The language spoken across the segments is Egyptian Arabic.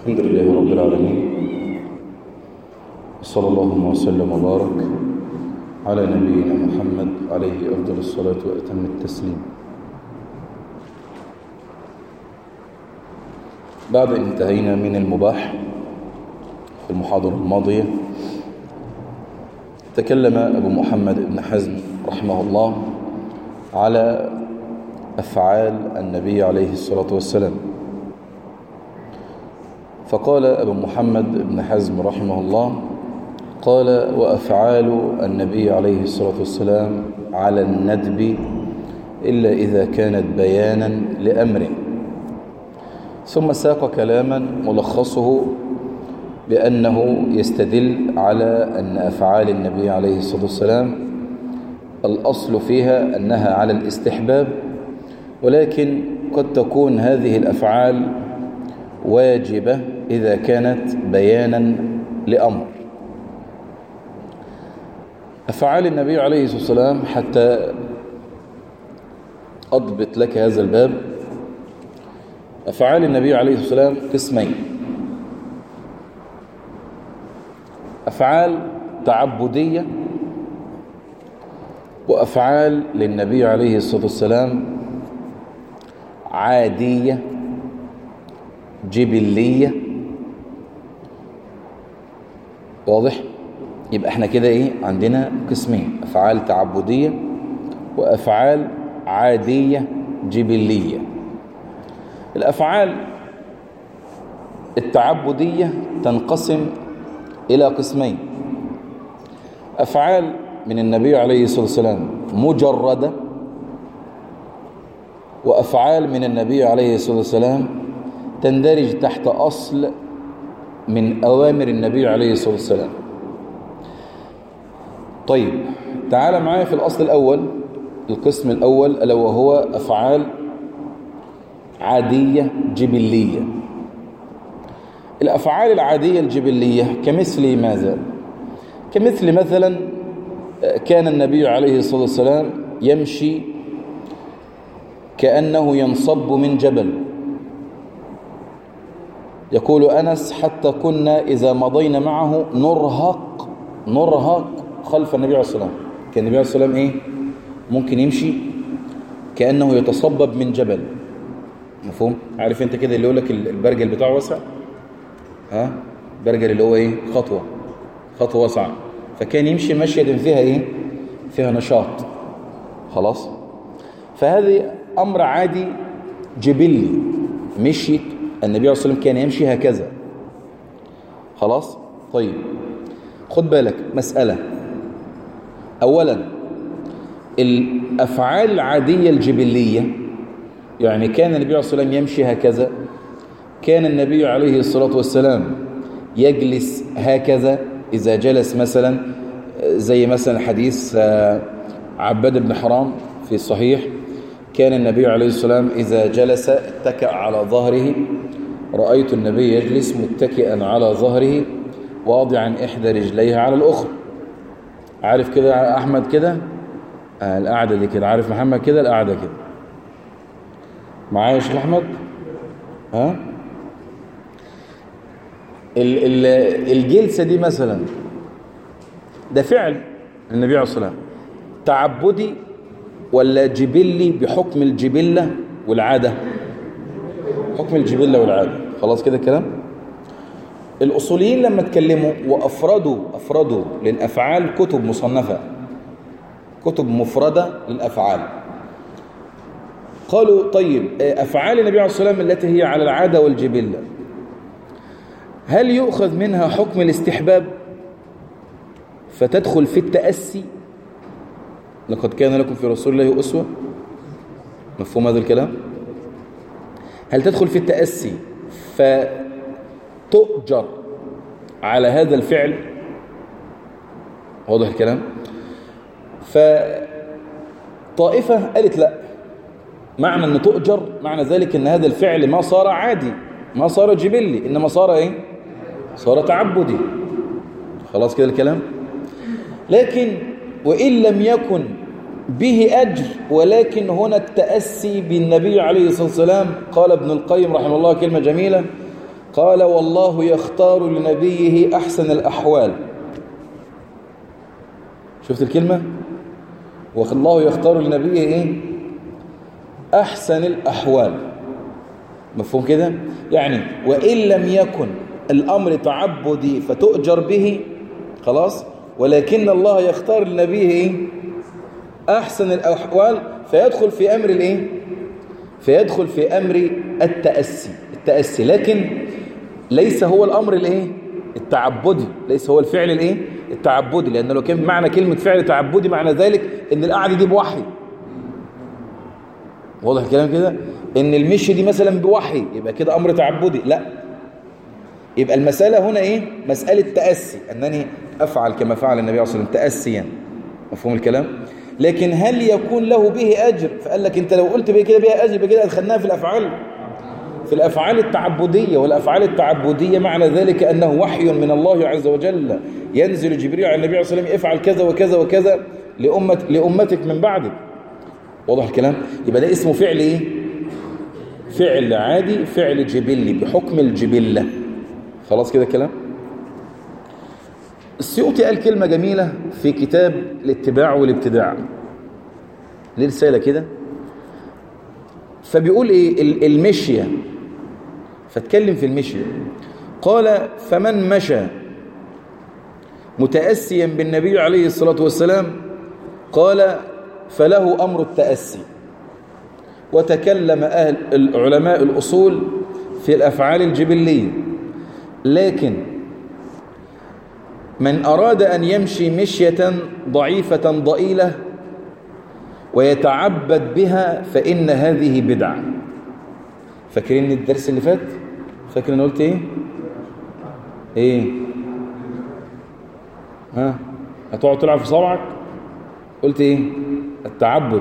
الحمد لله رب العالمين صلى الله وسلم وبارك على نبينا محمد عليه أفضل الصلاة وأتم التسليم بعد أن انتهينا من المباح في المحاضرة الماضية تكلم أبو محمد بن حزم رحمه الله على أفعال النبي عليه الصلاة والسلام فقال أبو محمد بن حزم رحمه الله قال وأفعال النبي عليه الصلاة والسلام على الندب إلا إذا كانت بيانا لأمره ثم ساق كلاما ملخصه بأنه يستدل على أن أفعال النبي عليه الصلاة والسلام الأصل فيها أنها على الاستحباب ولكن قد تكون هذه الأفعال واجبة إذا كانت بيانا لأمر أفعال النبي عليه الصلاة والسلام حتى أضبط لك هذا الباب أفعال النبي عليه الصلاة والسلام قسمين أفعال تعبدية وأفعال للنبي عليه الصلاة والسلام عادية جبلية واضح يبقى احنا كده ايه عندنا قسمين أفعال تعبدية وأفعال عادية جبلية الأفعال التعبدية تنقسم إلى قسمين أفعال من النبي عليه الصلاة والسلام مجردة وأفعال من النبي عليه الصلاة والسلام تندرج تحت أصل من أوامر النبي عليه الصلاة والسلام طيب تعال معايا في الأصل الأول القسم الأول ألا وهو أفعال عادية جبلية الأفعال العادية الجبلية كمثل ماذا كمثل مثلا كان النبي عليه الصلاة والسلام يمشي كأنه ينصب من جبل يقول أنس حتى كنا إذا مضينا معه نرهق نرهق خلف النبي عليه الصلاة والسلام كان النبي عليه الصلاة والسلام إيه ممكن يمشي كأنه يتصبب من جبل مفهوم عارف انت كده اللي يقول لك البرجل بتاعه واسع ها برجل اللي هو ايه خطوة خطوة واسعة فكان يمشي مشية فيها ايه فيها نشاط خلاص فهذه امر عادي جبلي مشي النبي عليه الصلاة والسلام كان يمشي هكذا خلاص طيب خد بالك مسألة اولا الافعال العادية الجبلية يعني كان النبي عليه الصلاة والسلام يمشي هكذا كان النبي عليه الصلاة والسلام يجلس هكذا إذا جلس مثلا زي مثلا حديث عباد بن حرام في الصحيح كان النبي عليه الصلاة والسلام إذا جلس اتكأ على ظهره رأيت النبي يجلس متكئا على ظهره واضعا إحدى رجليه على الأخرى عارف كده أحمد كده آه القعدة دي كده عارف محمد كده القعدة كده معايا يا شيخ احمد ها ال ال الجلسه دي مثلا ده فعل النبي عليه الصلاه والسلام تعبدي ولا جبلي بحكم الجبله والعاده حكم الجبله والعاده خلاص كده الكلام الاصوليين لما اتكلموا وافردوا افردوا للافعال كتب مصنفه كتب مفرده للافعال قالوا طيب أفعال النبي عليه الصلاة والسلام التي هي على العادة والجبلة هل يؤخذ منها حكم الاستحباب فتدخل في التأسي لقد كان لكم في رسول الله أسوة مفهوم هذا الكلام هل تدخل في التأسي فتؤجر على هذا الفعل واضح الكلام فطائفة قالت لا معنى أن تؤجر معنى ذلك أن هذا الفعل ما صار عادي ما صار جبلي إنما صار إيه صار تعبدي خلاص كده الكلام لكن وإن لم يكن به أجر ولكن هنا التأسي بالنبي عليه الصلاة والسلام قال ابن القيم رحمه الله كلمة جميلة قال والله يختار لنبيه أحسن الأحوال شفت الكلمة والله يختار لنبيه إيه أحسن الأحوال مفهوم كده يعني وإن لم يكن الأمر تعبدي فتؤجر به خلاص ولكن الله يختار لنبيه إيه أحسن الأحوال فيدخل في أمر الإيه فيدخل في أمر التأسي التأسي لكن ليس هو الأمر الإيه التعبدي ليس هو الفعل الإيه التعبدي لأن لو كان معنى كلمة فعل تعبدي معنى ذلك إن القعدة دي بوحي واضح الكلام كده إن المشي دي مثلا بوحي يبقى كده أمر تعبدي لا يبقى المسألة هنا إيه مسألة تأسي أنني أفعل كما فعل النبي عليه الصلاة والسلام تأسيا مفهوم الكلام لكن هل يكون له به أجر فقال لك أنت لو قلت به كده بها أجر بكده أدخلناها في الأفعال في الأفعال التعبدية والأفعال التعبدية معنى ذلك أنه وحي من الله عز وجل ينزل جبريل على النبي عليه الصلاة والسلام افعل كذا وكذا وكذا لأمة لأمتك من بعدك واضح الكلام يبقى ده اسمه فعل إيه فعل عادي فعل جبلي بحكم الجبلة خلاص كده الكلام السيوطي قال كلمة جميلة في كتاب الاتباع والابتداع ليه رسالة كده فبيقول ايه المشية فاتكلم في المشية قال فمن مشى متأسيا بالنبي عليه الصلاة والسلام قال فله أمر التأسي وتكلم أهل العلماء الأصول في الأفعال الجبلية لكن من أراد أن يمشي مشية ضعيفة ضئيلة ويتعبد بها فإن هذه بدعة فاكرين الدرس اللي فات فاكر أنا قلت إيه إيه ها هتقعد تلعب في صبعك قلت إيه التعبد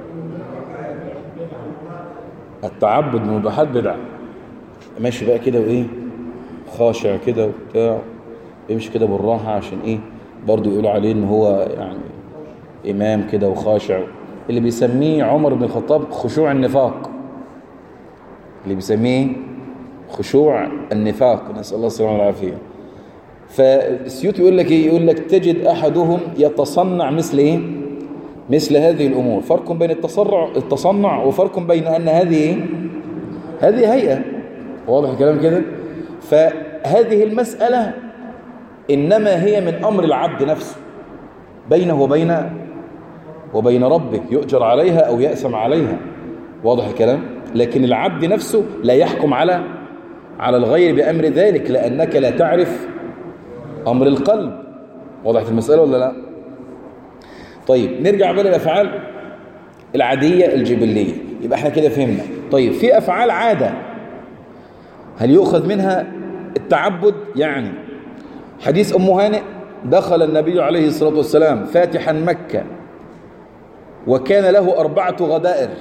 التعبد من مباحات بدعة ماشي بقى كده وإيه خاشع كده وبتاع يمشي كده بالراحة عشان ايه برضو يقولوا عليه ان هو يعني امام كده وخاشع اللي بيسميه عمر بن الخطاب خشوع النفاق اللي بيسميه خشوع النفاق نسأل الله السلامة والعافية فالسيوط يقول لك ايه يقول لك تجد احدهم يتصنع مثل ايه مثل هذه الامور فرق بين التصرع التصنع وفرق بين ان هذه ايه هذه هيئة واضح الكلام كده فهذه المسألة إنما هي من أمر العبد نفسه بينه وبين وبين ربه يؤجر عليها أو يأسم عليها واضح الكلام لكن العبد نفسه لا يحكم على على الغير بأمر ذلك لأنك لا تعرف أمر القلب وضحت المسألة ولا لا طيب نرجع بقى للأفعال العادية الجبلية يبقى احنا كده فهمنا طيب في أفعال عادة هل يؤخذ منها التعبد يعني حديث أم هانئ دخل النبي عليه الصلاة والسلام فاتحا مكة وكان له أربعة غدائر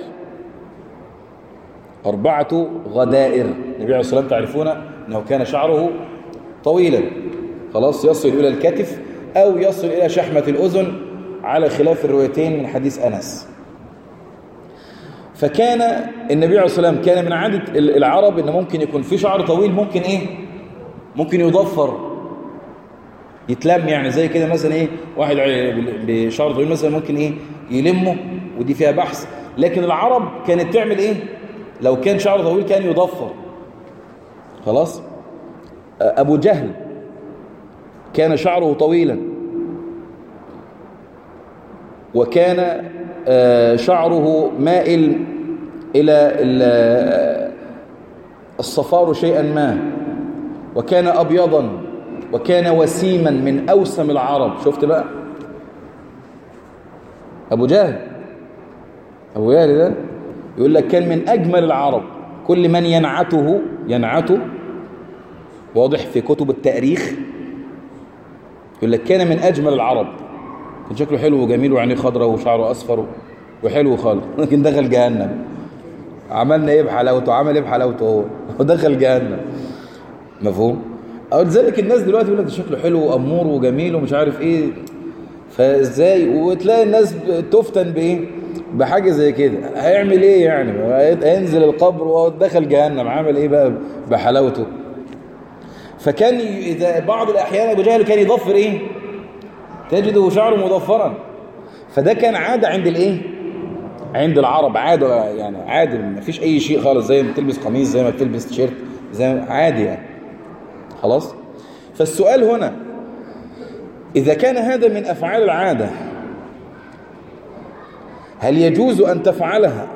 أربعة غدائر النبي عليه الصلاة والسلام تعرفون أنه كان شعره طويلا خلاص يصل إلى الكتف أو يصل إلى شحمة الأذن على خلاف الروايتين من حديث أنس فكان النبي عليه الصلاة والسلام كان من عادة العرب أنه ممكن يكون في شعر طويل ممكن إيه ممكن يضفر يتلم يعني زي كده مثلا ايه واحد بشعر طويل مثلا ممكن ايه يلمه ودي فيها بحث لكن العرب كانت تعمل ايه لو كان شعره طويل كان يضفر خلاص ابو جهل كان شعره طويلا وكان شعره مائل الى الصفار شيئا ما وكان ابيضا وكان وسيما من أوسم العرب شفت بقى أبو جهل أبو جهل ده يقول لك كان من أجمل العرب كل من ينعته ينعته واضح في كتب التاريخ يقول لك كان من أجمل العرب كان شكله حلو وجميل وعينيه خضراء وشعره أصفر وحلو خالص لكن دخل جهنم عملنا ايه بحلاوته عمل ايه بحلاوته هو ودخل جهنم مفهوم او لذلك الناس دلوقتي يقول لك ده شكله حلو وامور وجميل ومش عارف ايه فازاي وتلاقي الناس تفتن بايه بحاجه زي كده هيعمل ايه يعني هينزل القبر ودخل جهنم عمل ايه بقى بحلاوته فكان إذا بعض الأحيان أبو جهل كان يضفر إيه تجده شعره مضفرا فده كان عادة عند الإيه عند العرب عادة يعني عادة ما فيش أي شيء خالص زي ما تلبس قميص زي ما تلبس تيشيرت زي ما عادي يعني خلاص فالسؤال هنا إذا كان هذا من أفعال العادة هل يجوز أن تفعلها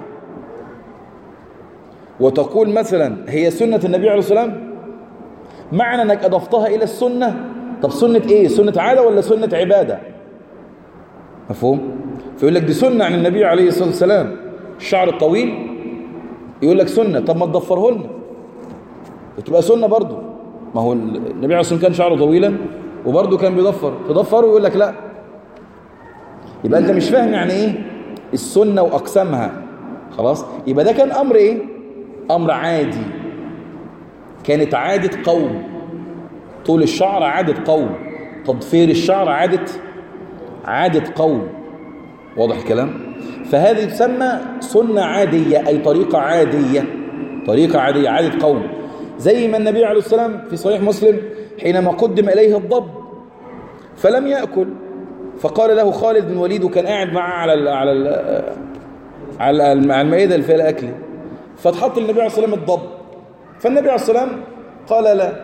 وتقول مثلا هي سنة النبي عليه الصلاة والسلام معنى أنك أضفتها إلى السنة طب سنة إيه سنة عادة ولا سنة عبادة مفهوم فيقول لك دي سنة عن النبي عليه الصلاة والسلام الشعر الطويل يقول لك سنة طب ما تضفره لنا بتبقى سنة برضو ما هو النبي عليه الصلاة والسلام كان شعره طويلا وبرضه كان بيضفر تضفره ويقول لك لا يبقى انت مش فاهم يعني ايه السنة واقسامها خلاص يبقى ده كان امر ايه امر عادي كانت عادة قوم طول الشعر عادة قوم تضفير الشعر عادة عادة قوم واضح الكلام فهذه تسمى سنة عادية أي طريقة عادية طريقة عادية عادة قوم زي ما النبي عليه السلام في صحيح مسلم حينما قدم إليه الضب فلم يأكل فقال له خالد بن وليد وكان قاعد معه على ال على ال على المائدة اللي فيها الأكل فاتحط النبي عليه الصلاة والسلام الضب فالنبي عليه الصلاة والسلام قال لا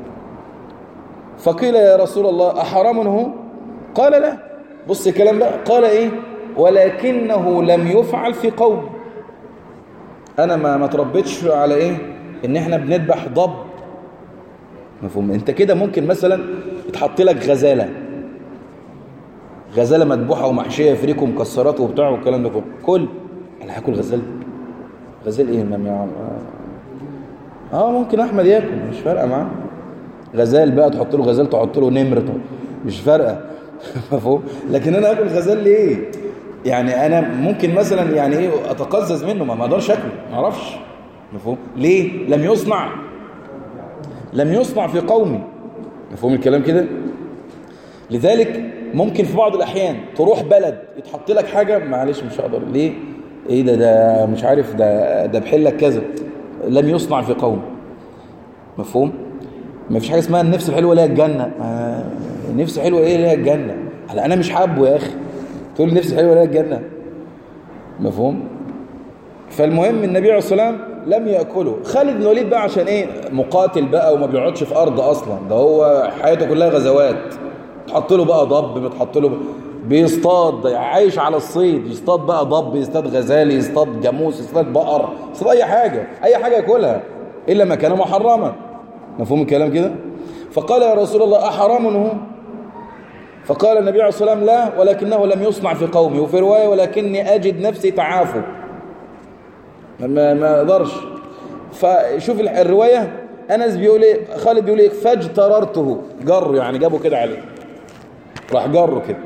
فقيل يا رسول الله أحرام هو قال لا بص الكلام بقى قال إيه ولكنه لم يفعل في قوم أنا ما ما تربيتش على إيه إن إحنا بنذبح ضب مفهوم انت كده ممكن مثلا يتحط لك غزاله غزاله مذبوحه ومحشيه فريك ومكسرات وبتاع والكلام ده كله كل انا هاكل غزال غزال ايه ما اه ممكن احمد ياكل مش فارقه معاه غزال بقى تحط له غزال تحط له نمر مش فارقه مفهوم لكن انا اكل غزال ليه يعني انا ممكن مثلا يعني ايه اتقزز منه ما اقدرش اكله ما اعرفش مفهوم ليه لم يصنع لم يصنع في قومي مفهوم الكلام كده لذلك ممكن في بعض الأحيان تروح بلد يتحط لك حاجة معلش مش هقدر ليه ايه ده ده مش عارف ده ده بحلك كذا لم يصنع في قوم مفهوم ما فيش حاجة اسمها النفس الحلوة ليها الجنة النفس الحلوة ايه ليها الجنة هلا انا مش حابه يا اخي تقول النفس الحلوة ليها الجنة مفهوم فالمهم النبي عليه الصلاة والسلام لم يأكله خالد بن الوليد بقى عشان ايه مقاتل بقى وما بيقعدش في أرض أصلا ده هو حياته كلها غزوات تحط له بقى ضب بتحط له بيصطاد عايش على الصيد يصطاد بقى ضب يصطاد غزال يصطاد جاموس يصطاد بقر يصطاد أي حاجة أي حاجة ياكلها إلا ما كان محرما مفهوم الكلام كده فقال يا رسول الله أحرام هو فقال النبي عليه الصلاة والسلام لا ولكنه لم يصنع في قومي وفي رواية ولكني أجد نفسي تعافوا ما ما اقدرش فشوف الروايه انس بيقول ايه خالد بيقول ايه فاجتررته جر يعني جابه كده عليه راح جره كده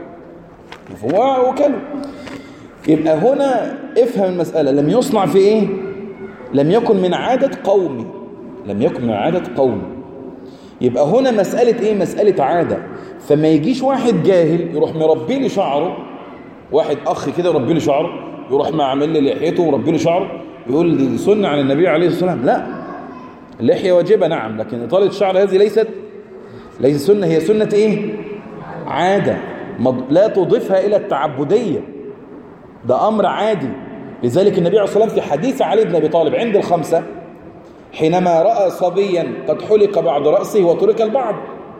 وكله يبقى هنا افهم المسألة لم يصنع في ايه لم يكن من عادة قومي لم يكن من عادة قومي يبقى هنا مسألة ايه مسألة عادة فما يجيش واحد جاهل يروح مربي لي شعره واحد اخ كده يربي لي شعره يروح معمل لي لحيته وربي لي شعره يقول دي سنة عن النبي عليه الصلاة والسلام لا اللحية واجبة نعم لكن إطالة الشعر هذه ليست ليست سنة هي سنة إيه عادة لا تضيفها إلى التعبدية ده أمر عادي لذلك النبي عليه الصلاة والسلام في حديث علي بن أبي طالب عند الخمسة حينما رأى صبيا قد حلق بعض رأسه وترك البعض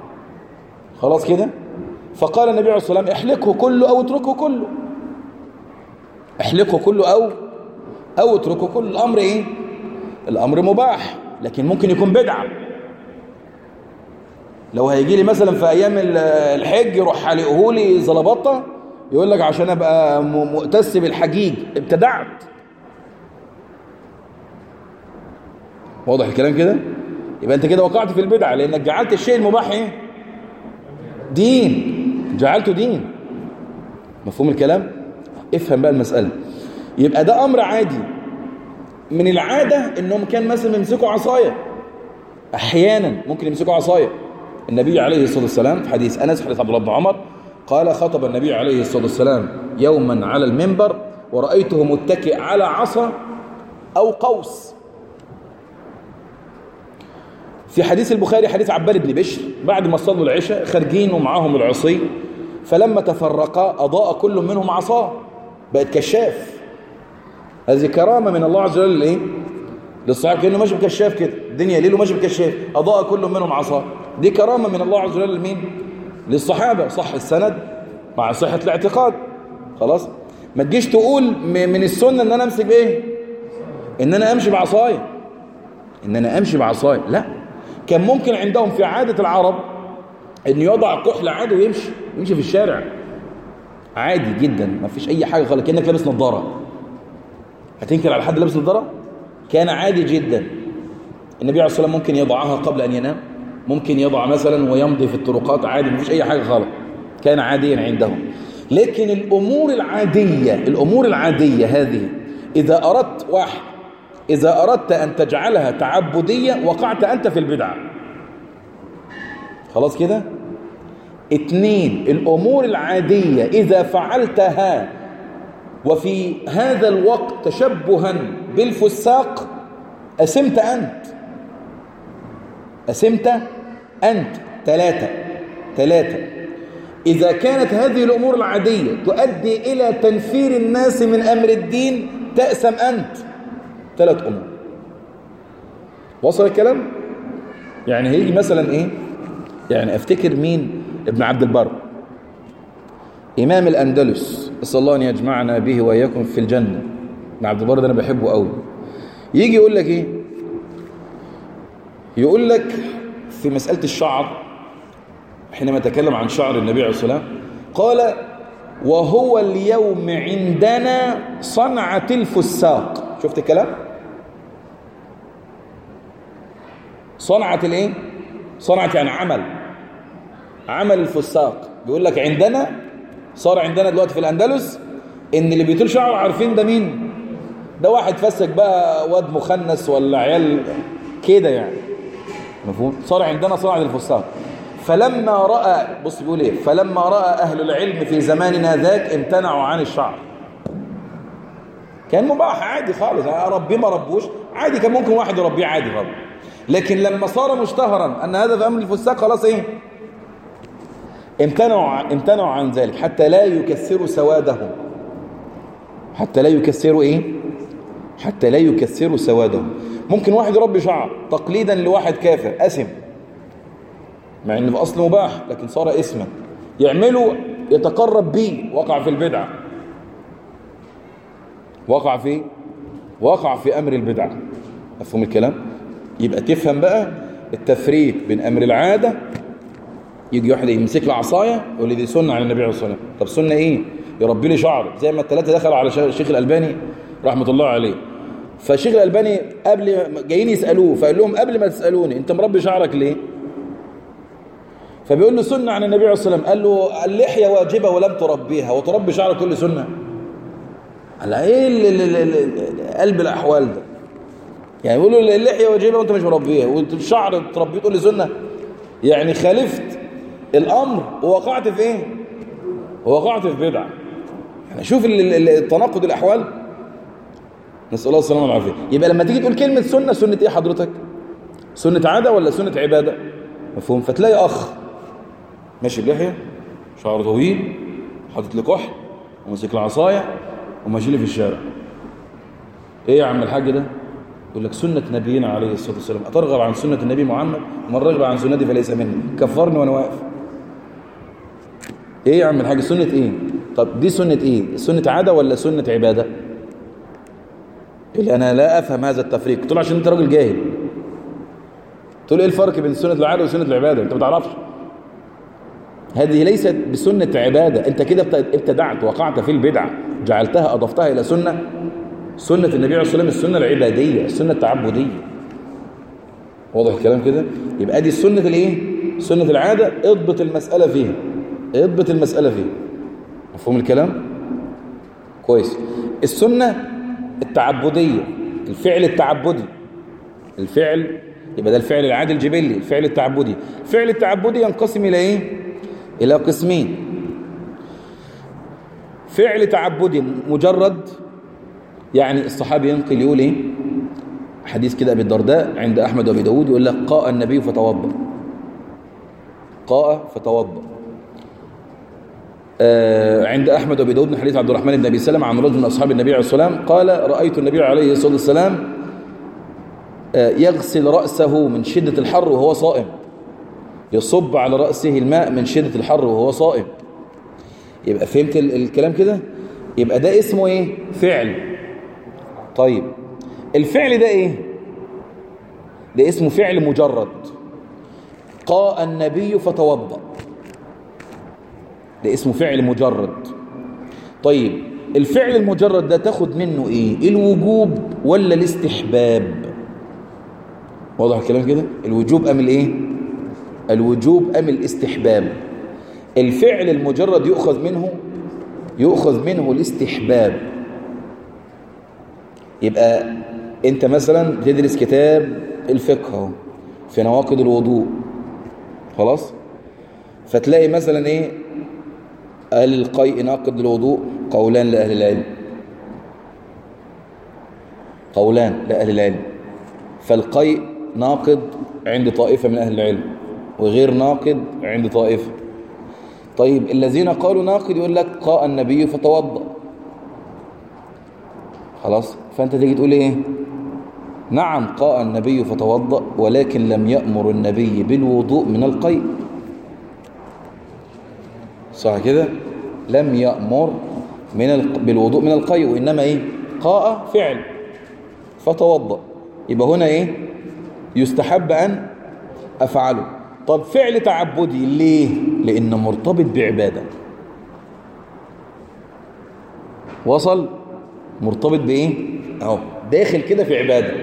خلاص كده فقال النبي عليه الصلاة والسلام احلقه كله أو اتركه كله احلقه كله أو أو اتركه كل الأمر إيه الأمر مباح لكن ممكن يكون بدعة لو هيجي لي مثلا في أيام الحج يروح حلقه لي زلبطة يقول لك عشان أبقى مؤتس بالحجيج ابتدعت واضح الكلام كده يبقى أنت كده وقعت في البدعة لأنك جعلت الشيء المباح إيه دين جعلته دين مفهوم الكلام افهم بقى المسألة يبقى ده أمر عادي من العادة إنهم كان مثلا يمسكوا عصاية أحيانا ممكن يمسكوا عصاية النبي عليه الصلاة والسلام في حديث أنس حديث عبد الله بن عمر قال خطب النبي عليه الصلاة والسلام يوما على المنبر ورأيته متكئ على عصا أو قوس في حديث البخاري حديث عبال بن بشر بعد ما صلوا العشاء خارجين ومعاهم العصي فلما تفرقا أضاء كل منهم عصاه بقت كشاف هذه كرامة من الله عز وجل لإيه؟ للصحابة كأنه ماشي بكشاف كده الدنيا ليل وماشي بكشاف أضاء كل منهم عصاه دي كرامة من الله عز وجل لمين؟ للصحابة صح السند مع صحة الاعتقاد خلاص ما تجيش تقول من السنة ان انا امسك بايه ان انا امشي بعصاية ان انا امشي بعصاية لا كان ممكن عندهم في عادة العرب ان يضع كحل عادي ويمشي يمشي في الشارع عادي جدا ما فيش اي حاجة خالص كأنك لابس نظارة هتنكر على حد لابس نظارة كان عادي جدا النبي عليه الصلاة والسلام ممكن يضعها قبل ان ينام ممكن يضع مثلا ويمضي في الطرقات عادي ما فيش اي حاجة خالص كان عاديا عندهم لكن الأمور العادية الأمور العادية هذه إذا أردت واحد إذا أردت أن تجعلها تعبدية وقعت أنت في البدعة خلاص كده اثنين الأمور العادية إذا فعلتها وفي هذا الوقت تشبها بالفساق أسمت أنت أسمت أنت ثلاثة ثلاثة إذا كانت هذه الأمور العادية تؤدي إلى تنفير الناس من أمر الدين تأسم أنت ثلاث أمور وصل الكلام؟ يعني هيجي مثلا إيه؟ يعني أفتكر مين؟ ابن عبد البر إمام الأندلس أسأل الله أن يجمعنا به وإياكم في الجنة ابن عبد البر ده أنا بحبه قوي يجي يقول لك إيه؟ يقول لك في مسألة الشعر حينما تكلم عن شعر النبي عليه الصلاة والسلام قال وهو اليوم عندنا صنعة الفساق شفت الكلام صنعة الايه صنعة يعني عمل عمل الفساق بيقول لك عندنا صار عندنا دلوقتي في الأندلس ان اللي بيطيل شعره عارفين ده مين ده واحد فسك بقى واد مخنث ولا عيال كده يعني مفهوم صار عندنا صنعة الفساق فلما رأى بص بيقول ايه فلما رأى أهل العلم في زماننا ذاك امتنعوا عن الشعر كان مباح عادي خالص ربي ما ربوش عادي كان ممكن واحد يربيه عادي خالص لكن لما صار مشتهرا أن هذا في أمر الفساق خلاص ايه امتنعوا امتنعوا عن ذلك حتى لا يكسروا سوادهم حتى لا يكسروا ايه حتى لا يكسروا سوادهم ممكن واحد يربي شعر تقليدا لواحد كافر أسم مع ان الاصل مباح لكن صار اسما يعمله يتقرب به وقع في البدعه وقع في وقع في امر البدعه مفهوم الكلام يبقى تفهم بقى التفريق بين امر العاده يجي واحد يمسك له عصايه يقول لي دي سنه على النبي عليه الصلاه والسلام طب سنه ايه يربي لي شعر زي ما الثلاثه دخلوا على الشيخ الالباني رحمه الله عليه فالشيخ الالباني قبل جايين يسالوه فقال لهم قبل ما تسالوني انت مربي شعرك ليه فبيقول له سنة عن النبي عليه الصلاة والسلام قال له اللحية واجبة ولم تربيها وتربي شعرك كل سنة قال ايه قلب الأحوال ده يعني يقول له اللحية واجبة وانت مش مربيها والشعر تربيه تقول لي سنة يعني خالفت الأمر ووقعت في ايه ووقعت في بدعة يعني شوف التناقض الأحوال نسأل الله السلامة والعافية يبقى لما تيجي تقول كلمة سنة سنة ايه حضرتك سنة عادة ولا سنة عبادة مفهوم فتلاقي أخ ماشي بلحية شعر طويل حاطط لي كحل وماسك العصايه وماشي لي في الشارع ايه يا عم الحاج ده يقول لك سنة نبينا عليه الصلاة والسلام أترغب عن سنة النبي محمد ومن رغب عن سنتي فليس مني كفرني وأنا واقف إيه يا عم الحاج سنة إيه طب دي سنة إيه سنة عادة ولا سنة عبادة اللي أنا لا أفهم هذا التفريق تقول عشان أنت راجل جاهل تقول إيه الفرق بين سنة العادة وسنة العبادة أنت ما تعرفش هذه ليست بسنة عبادة أنت كده ابتدعت وقعت في البدعة جعلتها أضفتها إلى سنة سنة النبي عليه الصلاة والسلام السنة العبادية السنة التعبدية واضح الكلام كده يبقى دي سنة الايه سنة العادة اضبط المسألة فيها اضبط المسألة فيها مفهوم الكلام كويس السنة التعبدية الفعل التعبدي الفعل يبقى ده الفعل العادي الجبلي الفعل التعبدي الفعل التعبدي ينقسم إلى إيه إلى قسمين فعل تعبدي مجرد يعني الصحابي ينقل يقول إيه حديث كده أبي الدرداء عند أحمد وأبي داود يقول لك قاء النبي فتوضأ قاء فتوضأ آه عند أحمد وأبي داود من حديث عبد الرحمن بن أبي سلمة عن رجل من أصحاب النبي عليه الصلاة والسلام قال رأيت النبي عليه الصلاة والسلام آه يغسل رأسه من شدة الحر وهو صائم يصب على رأسه الماء من شدة الحر وهو صائم يبقى فهمت الكلام كده يبقى ده اسمه ايه فعل طيب الفعل ده ايه ده اسمه فعل مجرد قاء النبي فتوضأ ده اسمه فعل مجرد طيب الفعل المجرد ده تاخد منه ايه الوجوب ولا الاستحباب واضح الكلام كده الوجوب ام الايه الوجوب ام الاستحباب الفعل المجرد يؤخذ منه يؤخذ منه الاستحباب يبقى انت مثلا بتدرس كتاب الفقه في نواقض الوضوء خلاص فتلاقي مثلا ايه هل القيء ناقض الوضوء قولان لأهل العلم قولان لأهل العلم فالقيء ناقض عند طائفة من أهل العلم وغير ناقض عند طائفة طيب الذين قالوا ناقض يقول لك قاء النبي فتوضأ خلاص فأنت تيجي تقول ايه نعم قاء النبي فتوضأ ولكن لم يأمر النبي بالوضوء من القيء صح كده لم يأمر من ال... بالوضوء من القيء وإنما إيه قاء فعل فتوضأ يبقى هنا إيه يستحب أن أفعله طب فعل تعبدي ليه لأنه مرتبط بعبادة وصل مرتبط بإيه أهو داخل كده في عبادة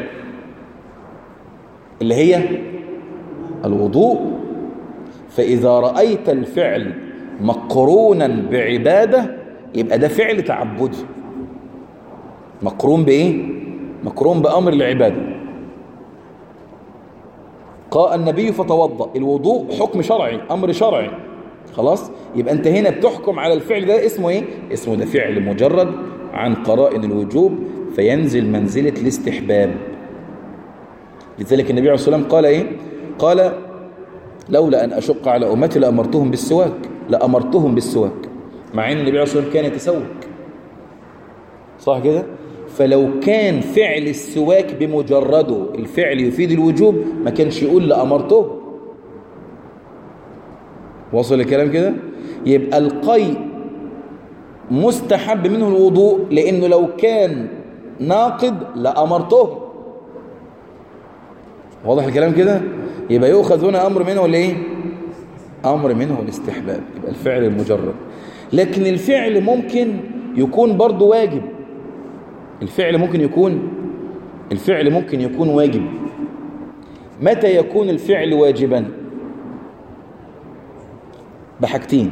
اللي هي الوضوء فإذا رأيت الفعل مقرونا بعبادة يبقى ده فعل تعبدي مقرون بإيه؟ مقرون بأمر العبادة قاء النبي فتوضأ الوضوء حكم شرعي أمر شرعي خلاص يبقى أنت هنا بتحكم على الفعل ده اسمه إيه؟ اسمه ده فعل مجرد عن قرائن الوجوب فينزل منزلة الاستحباب لذلك النبي عليه الصلاة والسلام قال إيه؟ قال لولا أن أشق على أمتي لأمرتهم بالسواك لأمرتهم بالسواك مع أن النبي عليه الصلاة والسلام كان يتسوك صح كده فلو كان فعل السواك بمجرده الفعل يفيد الوجوب ما كانش يقول لأمرته وصل الكلام كده يبقى القي مستحب منه الوضوء لأنه لو كان ناقض لأمرته واضح الكلام كده يبقى يؤخذ هنا أمر منه لإيه أمر منه الاستحباب يبقى الفعل المجرد لكن الفعل ممكن يكون برضو واجب الفعل ممكن يكون الفعل ممكن يكون واجب متى يكون الفعل واجبا بحاجتين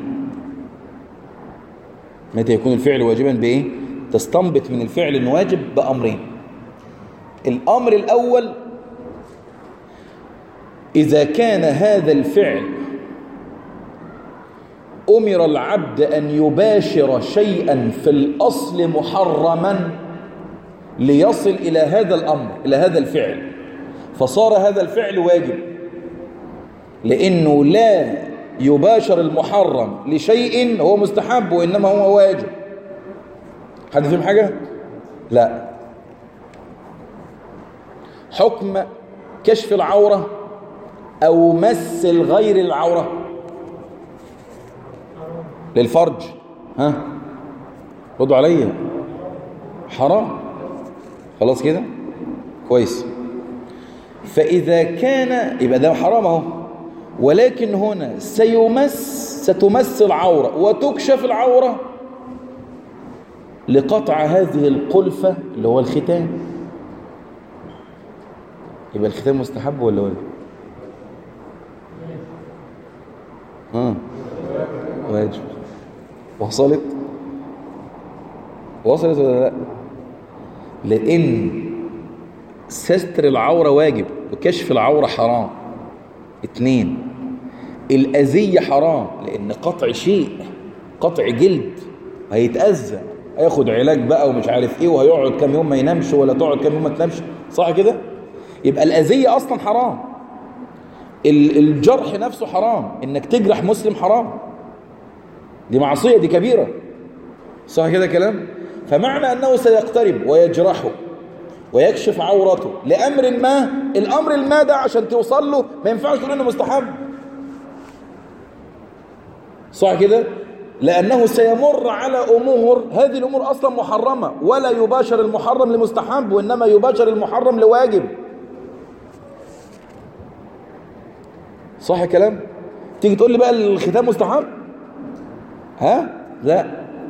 متى يكون الفعل واجبا بإيه تستنبط من الفعل انه واجب بأمرين الأمر الأول إذا كان هذا الفعل أمر العبد أن يباشر شيئا في الأصل محرما ليصل إلى هذا الأمر إلى هذا الفعل فصار هذا الفعل واجب لأنه لا يباشر المحرم لشيء هو مستحب وإنما هو واجب حد فهم حاجة؟ لا حكم كشف العورة أو مس الغير العورة للفرج ها ردوا عليا حرام خلاص كده كويس فإذا كان يبقى ده حرام اهو ولكن هنا سيمس ستمس العورة وتكشف العورة لقطع هذه القلفة اللي هو الختان يبقى الختان مستحب ولا واجب ها واجب وصلت وصلت ولا لا لان ستر العورة واجب وكشف العورة حرام اتنين الأذية حرام لأن قطع شيء قطع جلد هيتأذى هياخد علاج بقى ومش عارف ايه وهيقعد كام يوم ما ينامش ولا تقعد كام يوم ما تنامش صح كده يبقى الأذية أصلا حرام ال- الجرح نفسه حرام إنك تجرح مسلم حرام دي معصية دي كبيرة صح كده كلام فمعنى أنه سيقترب ويجرحه ويكشف عورته لأمر ما الأمر الما ده عشان توصل له ما ينفعش تقول إنه مستحب صح كده لأنه سيمر على أمور هذه الأمور أصلا محرمة ولا يباشر المحرم لمستحب وإنما يباشر المحرم لواجب صح الكلام تيجي تقول لي بقى الختام مستحب ها لا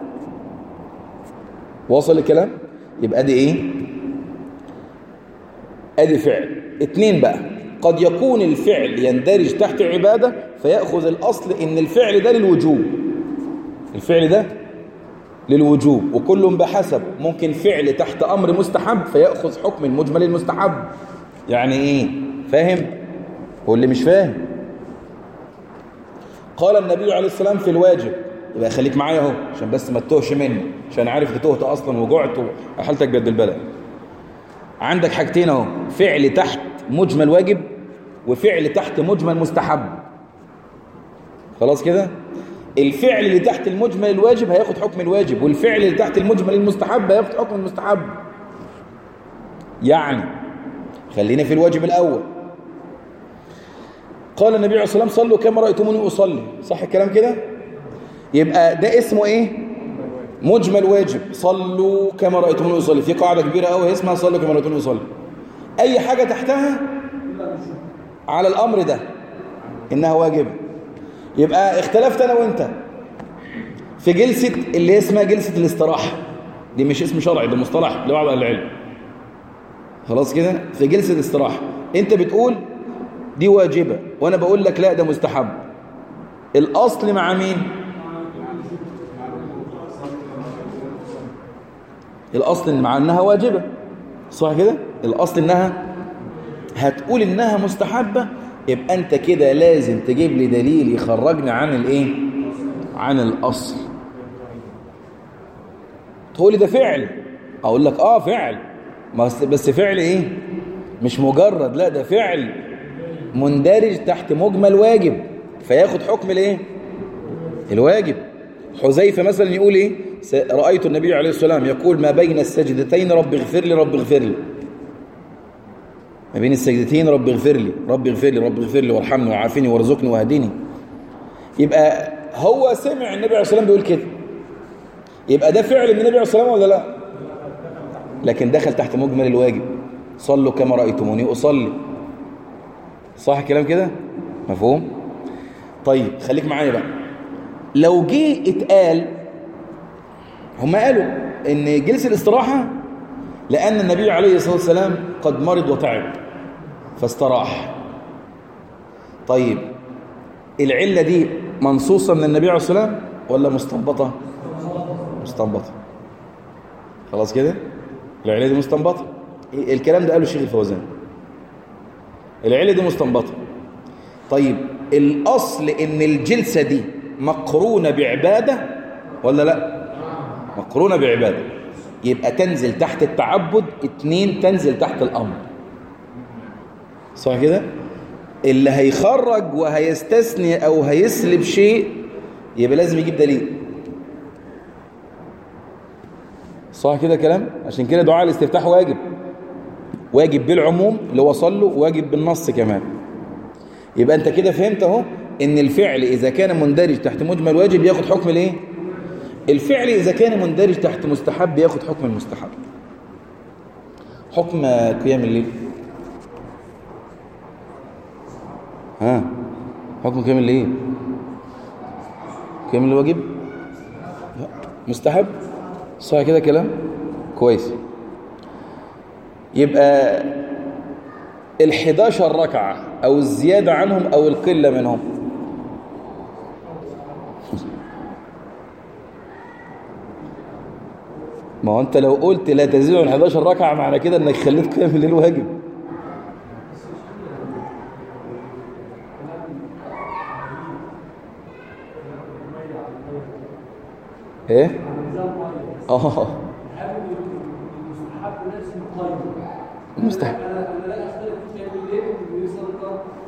واصل الكلام يبقى دي ايه ادي فعل اتنين بقى قد يكون الفعل يندرج تحت عبادة فيأخذ الأصل إن الفعل ده للوجوب الفعل ده للوجوب وكل بحسب ممكن فعل تحت أمر مستحب فيأخذ حكم المجمل المستحب يعني إيه فاهم هو اللي مش فاهم قال النبي عليه السلام في الواجب يبقى خليك معايا اهو عشان بس ما تتوهش مني عشان عارف انت تهت اصلا وجعت وحالتك جد البلاء عندك حاجتين اهو فعل تحت مجمل واجب وفعل تحت مجمل مستحب خلاص كده الفعل اللي تحت المجمل الواجب هياخد حكم الواجب والفعل اللي تحت المجمل المستحب هياخد حكم المستحب يعني خلينا في الواجب الاول قال النبي عليه الصلاه والسلام صلوا كما رايتموني اصلي صح الكلام كده يبقى ده اسمه ايه مجمل واجب صلوا كما رايتموني اصلي في قاعده كبيره قوي اسمها صلوا كما رايتموني اصلي اي حاجه تحتها على الامر ده انها واجبه يبقى اختلفت انا وانت في جلسه اللي اسمها جلسه الاستراحه دي مش اسم شرعي ده مصطلح لبعض اهل العلم خلاص كده في جلسه الاستراحه انت بتقول دي واجبه وانا بقول لك لا ده مستحب الاصل مع مين الاصل مع انها واجبه صح كده الاصل انها هتقول انها مستحبه يبقى انت كده لازم تجيب لي دليل يخرجني عن الايه عن الاصل تقول لي ده فعل اقول لك اه فعل بس بس فعل ايه مش مجرد لا ده فعل مندرج تحت مجمل واجب فياخد حكم الايه الواجب حذيفه مثلا يقول ايه رايت النبي عليه السلام يقول ما بين السجدتين رب اغفر لي رب اغفر لي ما بين السجدتين رب اغفر لي رب اغفر لي رب اغفر لي وارحمني وعافني وارزقني واهدني يبقى هو سمع النبي عليه الصلاه والسلام بيقول كده يبقى ده فعل من النبي عليه الصلاه والسلام ولا لا لكن دخل تحت مجمل الواجب صلوا كما رايتموني اصلي صح الكلام كده مفهوم طيب خليك معايا بقى لو جه اتقال هم قالوا ان جلسه الاستراحه لان النبي عليه الصلاه والسلام قد مرض وتعب فاستراح طيب العله دي منصوصه من النبي عليه الصلاه والسلام ولا مستنبطه مستنبطه خلاص كده العله دي مستنبطه الكلام ده قاله الشيخ الفوزان العله دي مستنبطه طيب الاصل ان الجلسه دي مقرونه بعباده ولا لا مقرونه بعباده يبقى تنزل تحت التعبد اتنين تنزل تحت الامر صح كده اللي هيخرج وهيستثني او هيسلب شيء يبقى لازم يجيب دليل صح كده كلام عشان كده دعاء الاستفتاح واجب واجب بالعموم اللي هو صلوا واجب بالنص كمان يبقى انت كده فهمت اهو ان الفعل اذا كان مندرج تحت مجمل واجب ياخد حكم الايه الفعل اذا كان مندرج تحت مستحب ياخد حكم المستحب حكم قيام الليل ها حكم قيام الليل قيام الليل واجب لا. مستحب صح كده كلام كويس يبقى ال11 ركعة أو الزيادة عنهم أو القلة منهم ما هو أنت لو قلت لا تزيد عن 11 ركعة معنى كده أنك خليت قيام الليل واجب ايه اه مستحب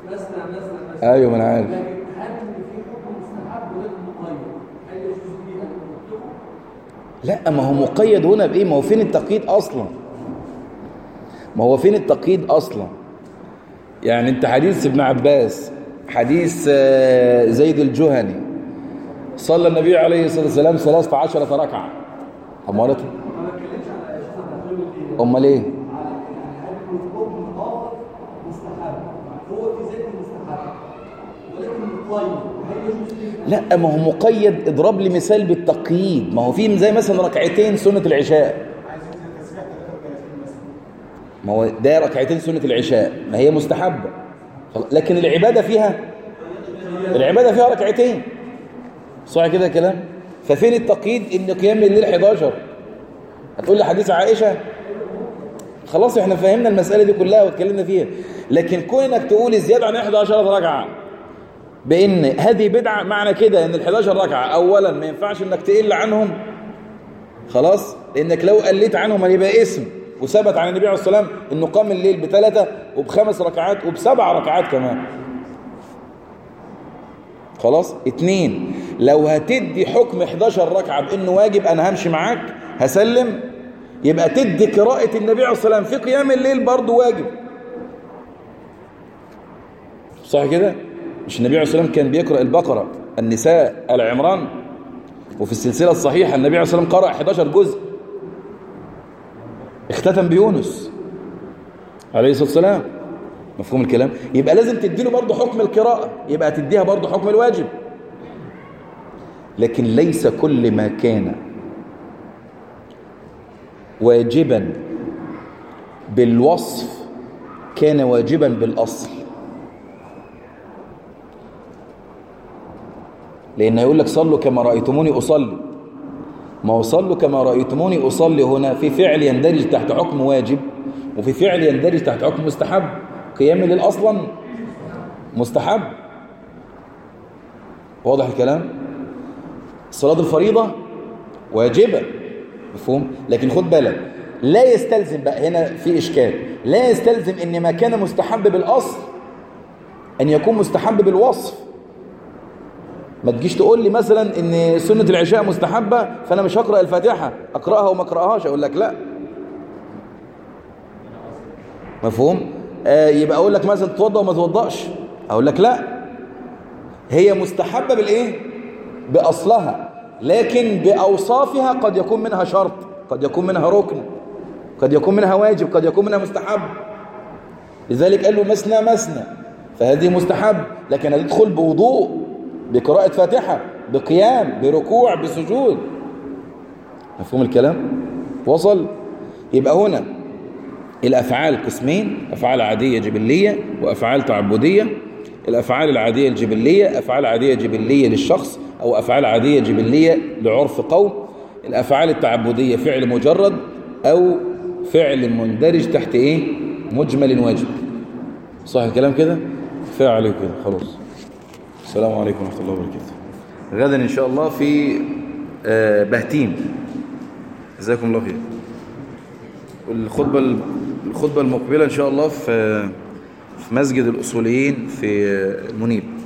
مثنى مثنى مثنى ايوه ما انا عارف لكن هل في حكم مستحب ولكن مقيد هل يجوز به ان نطلقه؟ لا ما هو مقيد هنا بايه ما هو فين التقييد اصلا ما هو فين التقييد اصلا يعني انت حديث ابن عباس حديث آه، زيد الجهني صلى النبي عليه الصلاه والسلام ثلاث عشرة ركعه امالته ما بتكلمش على شيخ عبد الرحمن الدين امال ايه على يعني هل يكون حكم اخر مستحب هو في ذاته مستحب ولكن مقيد هل يجوز به لا ما هو مقيد اضرب لي مثال بالتقييد ما هو في زي مثلا ركعتين سنه العشاء ما هو ده ركعتين سنه العشاء ما هي مستحبه خلاص. لكن العباده فيها العباده فيها ركعتين صح كده الكلام ففين التقييد ان قيام الليل 11 هتقول لي حديث عائشه خلاص احنا فهمنا المساله دي كلها واتكلمنا فيها لكن كونك تقول الزياده عن 11 ركعه بان هذه بدعه معنى كده ان ال 11 ركعه اولا ما ينفعش انك تقل عنهم خلاص لانك لو قلت عنهم هيبقى اسم وثبت عن النبي عليه الصلاه والسلام انه قام الليل بثلاثه وبخمس ركعات وبسبع ركعات كمان خلاص اتنين لو هتدي حكم 11 ركعه بانه واجب انا همشي معاك هسلم يبقى تدي قراءه النبي عليه الصلاه والسلام في قيام الليل برضه واجب صح كده مش النبي عليه الصلاه والسلام كان بيقرا البقره النساء ال عمران وفي السلسله الصحيحه النبي عليه الصلاه والسلام قرأ 11 جزء اختتم بيونس عليه الصلاه والسلام مفهوم الكلام يبقى لازم تديله برضه حكم القراءه يبقى تديها برضه حكم الواجب لكن ليس كل ما كان واجبا بالوصف كان واجبا بالاصل لأن يقول لك صلوا كما رأيتموني أصلي ما هو صلوا كما رأيتموني أصلي هنا في فعل يندرج تحت حكم واجب وفي فعل يندرج تحت حكم مستحب قيام الليل أصلا مستحب واضح الكلام صلاة الفريضة واجبة مفهوم لكن خد بالك لا يستلزم بقى هنا في إشكال لا يستلزم إن ما كان مستحب بالأصل أن يكون مستحب بالوصف ما تجيش تقول لي مثلا ان سنة العشاء مستحبة فانا مش هقرأ الفاتحة اقرأها وما اقرأهاش اقول لك لا مفهوم آه يبقى اقول لك مثلا تتوضا وما توضاش اقول لك لا هي مستحبة بالايه باصلها لكن باوصافها قد يكون منها شرط قد يكون منها ركن قد يكون منها واجب قد يكون منها مستحب لذلك قال له مثنى مثنى فهذه مستحب لكن هتدخل بوضوء بقراءة فاتحة بقيام بركوع بسجود مفهوم الكلام وصل يبقى هنا الأفعال قسمين أفعال عادية جبلية وأفعال تعبدية الأفعال العادية الجبلية أفعال عادية جبلية للشخص أو أفعال عادية جبلية لعرف قوم الأفعال التعبدية فعل مجرد أو فعل مندرج تحت إيه مجمل واجب صح الكلام كده كفايه عليكم كده خلاص السلام عليكم ورحمة الله وبركاته غدا إن شاء الله في آه، بهتيم جزاكم الله خير والخطبة الخطبة المقبلة إن شاء الله في في مسجد الأصوليين في المنيب